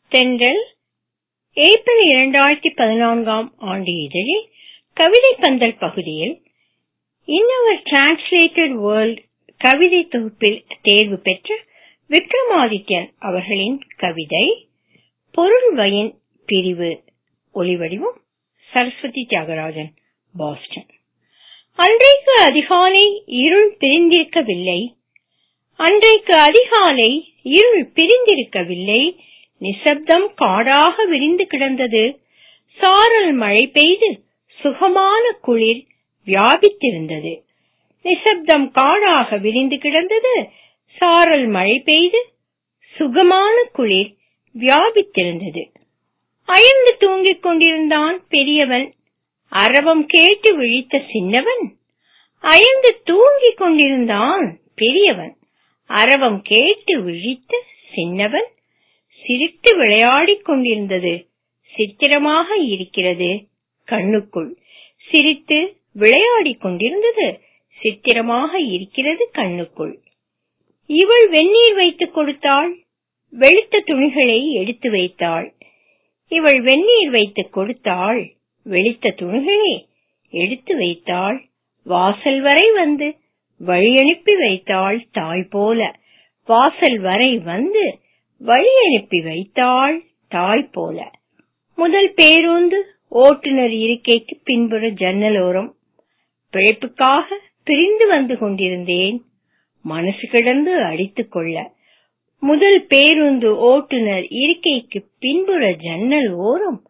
தென்றல் ஏப்ரல் இரண்டாயிரத்தி பதினான்காம் ஆண்டு இதழில் கவிதை பந்தல் பகுதியில் இன் அவர் டிரான்ஸ்லேட்டட் வேர்ல்ட் கவிதை தொகுப்பில் தேர்வு பெற்ற விக்ரமாதித்யன் அவர்களின் கவிதை பொருள்வயின் பிரிவு ஒலிவடிவம் சரஸ்வதி தியாகராஜன் பாஸ்டன் அன்றைக்கு அதிகாலை இருள் பிரிந்திருக்கவில்லை அன்றைக்கு அதிகாலை இருள் பிரிந்திருக்கவில்லை நிசப்தம் காடாக விரிந்து கிடந்தது சாரல் மழை பெய்து சுகமான குளிர் வியாபித்திருந்தது நிசப்தம் காடாக விரிந்து கிடந்தது சாரல் மழை பெய்து சுகமான குளிர் வியாபித்திருந்தது அயர்ந்து தூங்கிக் கொண்டிருந்தான் பெரியவன் அரவம் கேட்டு விழித்த சின்னவன் அயர்ந்து தூங்கிக் கொண்டிருந்தான் பெரியவன் அரவம் கேட்டு விழித்த சின்னவன் சிரித்து விளையாடிக் கொண்டிருந்தது சித்திரமாக இருக்கிறது கண்ணுக்குள் சிரித்து விளையாடிக் கொண்டிருந்தது சித்திரமாக இருக்கிறது கண்ணுக்குள் இவள் வெந்நீர் வைத்துக் கொடுத்தாள் வெளுத்த துணிகளை எடுத்து வைத்தாள் இவள் வெந்நீர் வைத்துக் கொடுத்தாள் வெளுத்த துணிகளை எடுத்து வைத்தாள் வாசல் வரை வந்து வழி அனுப்பி வைத்தாள் தாய் போல வாசல் வரை வந்து வழி அனுப்பி வைத்தாள் தாய் போல முதல் பேருந்து ஓட்டுநர் இருக்கைக்கு பின்புற ஜன்னலோரம் பிழைப்புக்காக பிரிந்து வந்து கொண்டிருந்தேன் மனசு கிடந்து அடித்துக் கொள்ள முதல் பேருந்து ஓட்டுநர் இருக்கைக்கு பின்புற ஜன்னல் ஓரம்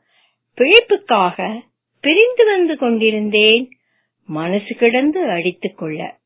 பிழைப்புக்காக பிரிந்து வந்து கொண்டிருந்தேன் மனசு கிடந்து அடித்துக் கொள்ள